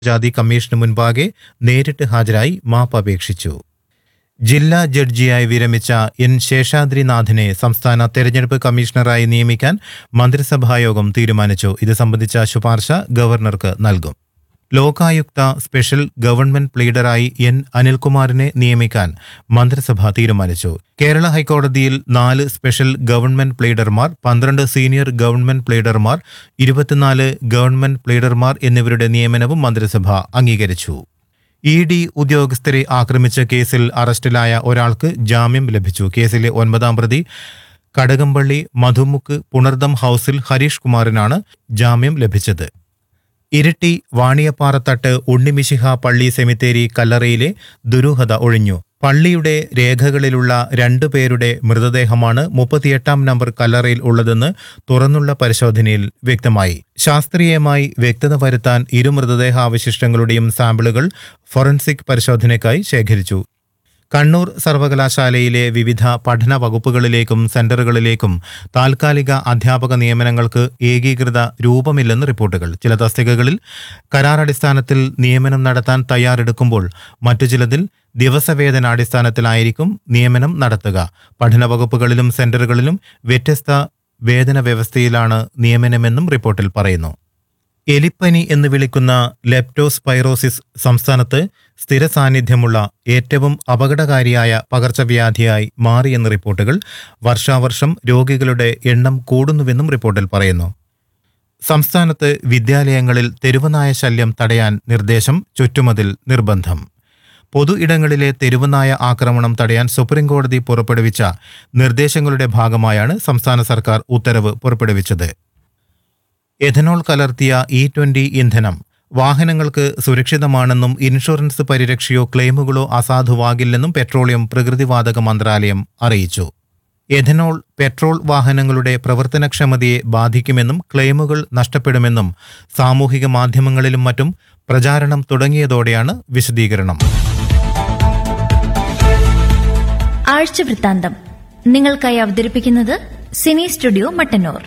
ജാതി കമ്മീഷന് മുൻപാകെ നേരിട്ട് ഹാജരായി മാപ്പ് അപേക്ഷിച്ചു ജില്ലാ ജഡ്ജിയായി വിരമിച്ച എൻ ശേഷാദ്രിനാഥിനെ സംസ്ഥാന തെരഞ്ഞെടുപ്പ് കമ്മീഷണറായി നിയമിക്കാൻ മന്ത്രിസഭായോഗം തീരുമാനിച്ചു ഇത് സംബന്ധിച്ച ശുപാർശ ഗവർണർക്ക് നൽകും ലോകായുക്ത സ്പെഷ്യൽ ഗവൺമെന്റ് പ്ലീഡറായി എൻ അനിൽകുമാറിനെ നിയമിക്കാൻ മന്ത്രിസഭ തീരുമാനിച്ചു കേരള ഹൈക്കോടതിയിൽ നാല് സ്പെഷ്യൽ ഗവൺമെന്റ് പ്ലീഡർമാർ പന്ത്രണ്ട് സീനിയർ ഗവൺമെന്റ് പ്ലീഡർമാർ ഇരുപത്തിനാല് ഗവൺമെന്റ് പ്ലീഡർമാർ എന്നിവരുടെ നിയമനവും മന്ത്രിസഭ അംഗീകരിച്ചു ഇ ഡി ഉദ്യോഗസ്ഥരെ ആക്രമിച്ച കേസിൽ അറസ്റ്റിലായ ഒരാൾക്ക് ജാമ്യം ലഭിച്ചു കേസിലെ ഒൻപതാം പ്രതി കടകംപള്ളി മധുമുക്ക് പുണർദം ഹൌസിൽ ഹരീഷ് കുമാറിനാണ് ജാമ്യം ലഭിച്ചത് ഇരിട്ടി വാണിയപ്പാറത്തട്ട് ഉണ്ണിമിശിഹ പള്ളി സെമിത്തേരി കല്ലറയിലെ ദുരൂഹത ഒഴിഞ്ഞു പള്ളിയുടെ രേഖകളിലുള്ള രണ്ടു പേരുടെ മൃതദേഹമാണ് മുപ്പത്തിയെട്ടാം നമ്പർ കല്ലറയിൽ ഉള്ളതെന്ന് തുറന്നുള്ള പരിശോധനയിൽ വ്യക്തമായി ശാസ്ത്രീയമായി വ്യക്തത വരുത്താൻ ഇരു മൃതദേഹാവശിഷ്ടങ്ങളുടെയും സാമ്പിളുകൾ ഫോറൻസിക് പരിശോധനയ്ക്കായി ശേഖരിച്ചു കണ്ണൂർ സർവകലാശാലയിലെ വിവിധ പഠന വകുപ്പുകളിലേക്കും സെന്ററുകളിലേക്കും താൽക്കാലിക അധ്യാപക നിയമനങ്ങൾക്ക് ഏകീകൃത രൂപമില്ലെന്ന് റിപ്പോർട്ടുകൾ ചില തസ്തികകളിൽ കരാറടിസ്ഥാനത്തിൽ നിയമനം നടത്താൻ തയ്യാറെടുക്കുമ്പോൾ മറ്റു ചിലതിൽ ദിവസവേതനാടിസ്ഥാനത്തിലായിരിക്കും നിയമനം നടത്തുക പഠന വകുപ്പുകളിലും സെന്ററുകളിലും വ്യത്യസ്ത വേതന വ്യവസ്ഥയിലാണ് നിയമനമെന്നും റിപ്പോർട്ടിൽ പറയുന്നു എലിപ്പനി എന്ന് വിളിക്കുന്ന ലെപ്റ്റോസ്പൈറോസിസ് സംസ്ഥാനത്ത് സ്ഥിര സാന്നിധ്യമുള്ള ഏറ്റവും അപകടകാരിയായ പകർച്ചവ്യാധിയായി മാറിയെന്ന് റിപ്പോർട്ടുകൾ വർഷാവർഷം രോഗികളുടെ എണ്ണം കൂടുന്നുവെന്നും റിപ്പോർട്ടിൽ പറയുന്നു സംസ്ഥാനത്ത് വിദ്യാലയങ്ങളിൽ തെരുവുനായ ശല്യം തടയാൻ നിർദ്ദേശം ചുറ്റുമതിൽ നിർബന്ധം പൊതു ഇടങ്ങളിലെ തെരുവുനായ ആക്രമണം തടയാൻ സുപ്രീംകോടതി പുറപ്പെടുവിച്ച നിർദ്ദേശങ്ങളുടെ ഭാഗമായാണ് സംസ്ഥാന സർക്കാർ ഉത്തരവ് പുറപ്പെടുവിച്ചത് എഥനോൾ കലർത്തിയ ഇ ട്വന്റി ഇന്ധനം വാഹനങ്ങൾക്ക് സുരക്ഷിതമാണെന്നും ഇൻഷുറൻസ് പരിരക്ഷയോ ക്ലെയിമുകളോ അസാധുവാകില്ലെന്നും പെട്രോളിയം പ്രകൃതിവാതക മന്ത്രാലയം അറിയിച്ചു എഥനോൾ പെട്രോൾ വാഹനങ്ങളുടെ പ്രവർത്തനക്ഷമതയെ ബാധിക്കുമെന്നും ക്ലെയിമുകൾ നഷ്ടപ്പെടുമെന്നും സാമൂഹിക മാധ്യമങ്ങളിലും മറ്റും പ്രചാരണം തുടങ്ങിയതോടെയാണ് വിശദീകരണം ആഴ്ച വൃത്താന്തം നിങ്ങൾക്കായി അവതരിപ്പിക്കുന്നത് സിനി സ്റ്റുഡിയോ മട്ടന്നൂർ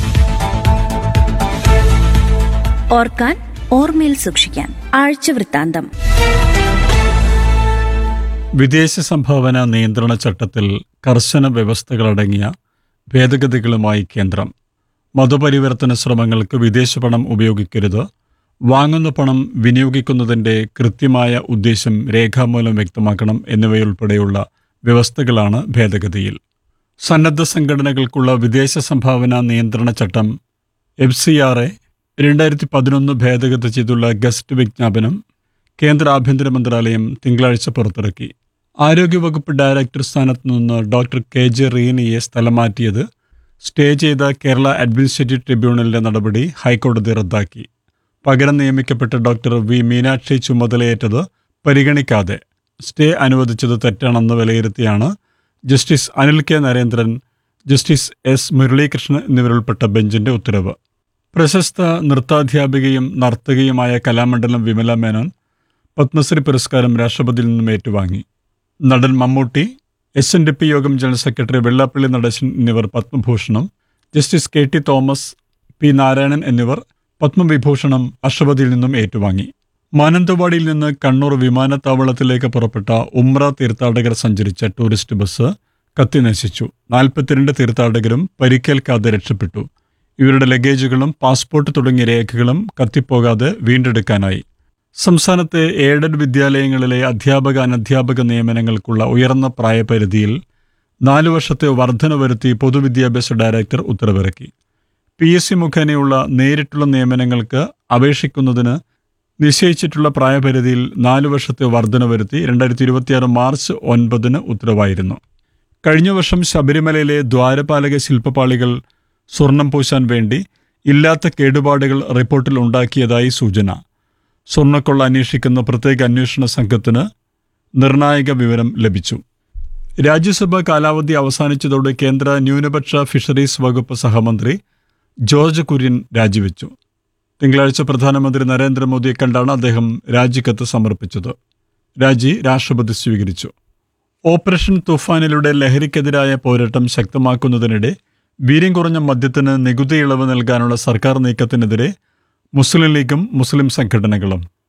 ഓർക്കാൻ ഓർമ്മയിൽ സൂക്ഷിക്കാൻ ആഴ്ച വൃത്താന്തം വിദേശ സംഭാവന നിയന്ത്രണ ചട്ടത്തിൽ കർശന വ്യവസ്ഥകളടങ്ങിയ ഭേദഗതികളുമായി കേന്ദ്രം മതപരിവർത്തന ശ്രമങ്ങൾക്ക് വിദേശ പണം ഉപയോഗിക്കരുത് വാങ്ങുന്ന പണം വിനിയോഗിക്കുന്നതിന്റെ കൃത്യമായ ഉദ്ദേശം രേഖാമൂലം വ്യക്തമാക്കണം എന്നിവയുൾപ്പെടെയുള്ള വ്യവസ്ഥകളാണ് ഭേദഗതിയിൽ സന്നദ്ധ സംഘടനകൾക്കുള്ള വിദേശ സംഭാവന നിയന്ത്രണ ചട്ടം എഫ് സി ആർ എ രണ്ടായിരത്തി പതിനൊന്ന് ഭേദഗതി ചെയ്തുള്ള ഗസ്റ്റ് വിജ്ഞാപനം കേന്ദ്ര ആഭ്യന്തര മന്ത്രാലയം തിങ്കളാഴ്ച പുറത്തിറക്കി ആരോഗ്യവകുപ്പ് ഡയറക്ടർ സ്ഥാനത്ത് നിന്ന് ഡോക്ടർ കെ ജെ റീനിയെ സ്ഥലം മാറ്റിയത് സ്റ്റേ ചെയ്ത കേരള അഡ്മിനിസ്ട്രേറ്റീവ് ട്രിബ്യൂണലിന്റെ നടപടി ഹൈക്കോടതി റദ്ദാക്കി പകരം നിയമിക്കപ്പെട്ട ഡോക്ടർ വി മീനാക്ഷി ചുമതലയേറ്റത് പരിഗണിക്കാതെ സ്റ്റേ അനുവദിച്ചത് തെറ്റാണെന്ന് വിലയിരുത്തിയാണ് justice Anil K Narendran justice S Muralikrishnan എന്നിവരുൾപ്പെട്ട ബെഞ്ചിന്റെ ഉത്തരവ് പ്രശസ്ത നൃത്താധ്യാപികയും നർത്തകിയുമായ കലാമണ്ഡലം വിമല മേനോൻ പത്മശ്രീ പുരസ്കാരം രാഷ്ട്രപതിയിൽ നിന്നും ഏറ്റുവാങ്ങി നടൻ Mammootty S N D P യോഗം ജനറൽ സെക്രട്ടറി വെള്ളാപ്പള്ളി നടേശൻ എന്നിവർ പത്മഭൂഷണം justice K T Thomas P Narayanan എന്നിവർ പത്മവിഭൂഷണം രാഷ്ട്രപതിയിൽ നിന്നും ഏറ്റുവാങ്ങി മാനന്തവാടിയിൽ നിന്ന് കണ്ണൂർ വിമാനത്താവളത്തിലേക്ക് പുറപ്പെട്ട ഉമ്ര തീർത്ഥാടകർ സഞ്ചരിച്ച ടൂറിസ്റ്റ് ബസ് കത്തിനശിച്ചു നാൽപ്പത്തിരണ്ട് തീർത്ഥാടകരും പരിക്കേൽക്കാതെ രക്ഷപ്പെട്ടു ഇവരുടെ ലഗേജുകളും പാസ്പോർട്ട് തുടങ്ങിയ രേഖകളും കത്തിപ്പോകാതെ വീണ്ടെടുക്കാനായി സംസ്ഥാനത്തെ എയ്ഡഡ് വിദ്യാലയങ്ങളിലെ അധ്യാപക അനധ്യാപക നിയമനങ്ങൾക്കുള്ള ഉയർന്ന പ്രായപരിധിയിൽ നാലു വർഷത്തെ വർധന വരുത്തി പൊതുവിദ്യാഭ്യാസ ഡയറക്ടർ ഉത്തരവിറക്കി പി എസ് സി മുഖേനയുള്ള നേരിട്ടുള്ള നിയമനങ്ങൾക്ക് അപേക്ഷിക്കുന്നതിന് നിശ്ചയിച്ചിട്ടുള്ള പ്രായപരിധിയിൽ നാലു വർഷത്തെ വർധന വരുത്തി രണ്ടായിരത്തി ഇരുപത്തിയാറ് മാർച്ച് ഒൻപതിന് ഉത്തരവായിരുന്നു കഴിഞ്ഞ വർഷം ശബരിമലയിലെ ദ്വാരപാലക ശില്പപാളികൾ സ്വർണം പൂശാൻ വേണ്ടി ഇല്ലാത്ത കേടുപാടുകൾ റിപ്പോർട്ടിൽ ഉണ്ടാക്കിയതായി സൂചന സ്വർണ്ണക്കൊള്ള അന്വേഷിക്കുന്ന പ്രത്യേക അന്വേഷണ സംഘത്തിന് നിർണായക വിവരം ലഭിച്ചു രാജ്യസഭ കാലാവധി അവസാനിച്ചതോടെ കേന്ദ്ര ന്യൂനപക്ഷ ഫിഷറീസ് വകുപ്പ് സഹമന്ത്രി ജോർജ് കുര്യൻ രാജിവെച്ചു തിങ്കളാഴ്ച പ്രധാനമന്ത്രി നരേന്ദ്രമോദിയെ കണ്ടാണ് അദ്ദേഹം രാജിക്കത്ത് സമർപ്പിച്ചത് രാജി രാഷ്ട്രപതി സ്വീകരിച്ചു ഓപ്പറേഷൻ തുഫാനിലൂടെ ലഹരിക്കെതിരായ പോരാട്ടം ശക്തമാക്കുന്നതിനിടെ വീര്യം കുറഞ്ഞ മദ്യത്തിന് നികുതി ഇളവ് നൽകാനുള്ള സർക്കാർ നീക്കത്തിനെതിരെ മുസ്ലിം ലീഗും മുസ്ലിം സംഘടനകളും